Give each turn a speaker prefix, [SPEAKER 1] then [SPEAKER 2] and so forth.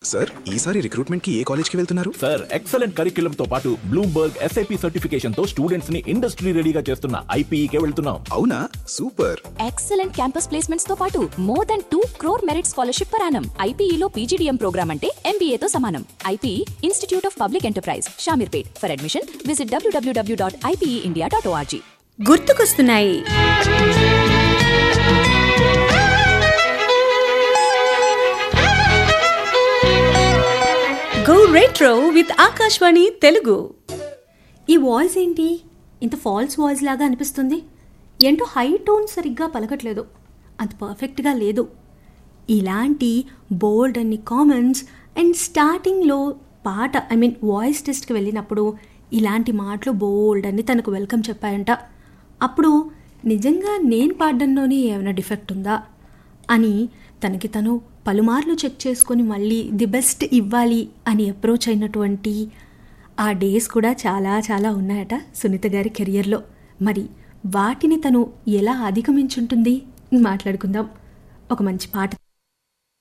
[SPEAKER 1] sir ఈసారి recruitment కి ఏ college కి వెళ్తున్నారు
[SPEAKER 2] సార్ ఎక్సలెంట్ కరిక్యులం తో పాటు బ్లూంబర్గ్ ఎస్ఐపి సర్టిఫికేషన్ తో స్టూడెంట్స్ ని ఇండస్ట్రీ రెడీగా చేస్తున్న ఐపీఈకే వెళ్తున్నాం
[SPEAKER 1] అవునా సూపర్
[SPEAKER 3] ఎక్సలెంట్ క్యాంపస్ ప్లేస్మెంట్స్ తో పాటు more than two crore merit scholarship పరానం ఐపీఈలో పీజీడీఎం ప్రోగ్రామ్ అంటే MBA తో సమానం IPE institute of public enterprise Shamirpet for admission visit WWW dot IPE dot ORG
[SPEAKER 4] గుర్తుకొస్తున్నాయి go retro with Akashvani Telugu
[SPEAKER 5] ఈ వాయిస్ ఏంటి ఇంత ఫాల్స్ వాయిస్ లాగా అనిపిస్తుంది ఏంటో హై టోన్ సరిగ్గా పలకట్లేదు అంత పర్ఫెక్ట్గా లేదు ఇలాంటి బోల్డ్ అన్ని కామెంట్స్ అండ్ స్టార్టింగ్లో పాట ఐ మీన్ వాయిస్ టెస్ట్కి వెళ్ళినప్పుడు ఇలాంటి మాటలు బోల్డ్ అని తనకు వెల్కమ్ చెప్పాయంట అప్పుడు నిజంగా నేను పాడడంలోనే ఏమైనా డిఫెక్ట్ ఉందా అని తనకి తను పలుమార్లు చెక్ చేసుకొని మళ్ళీ ది బెస్ట్ ఇవ్వాలి అని అప్రోచ్ అయినటువంటి ఆ డేస్ కూడా చాలా చాలా ఉన్నాయట సునీత గారి కెరియర్లో మరి వాటిని తను ఎలా అధిగమించుంటుంది మాట్లాడుకుందాం ఒక మంచి పాట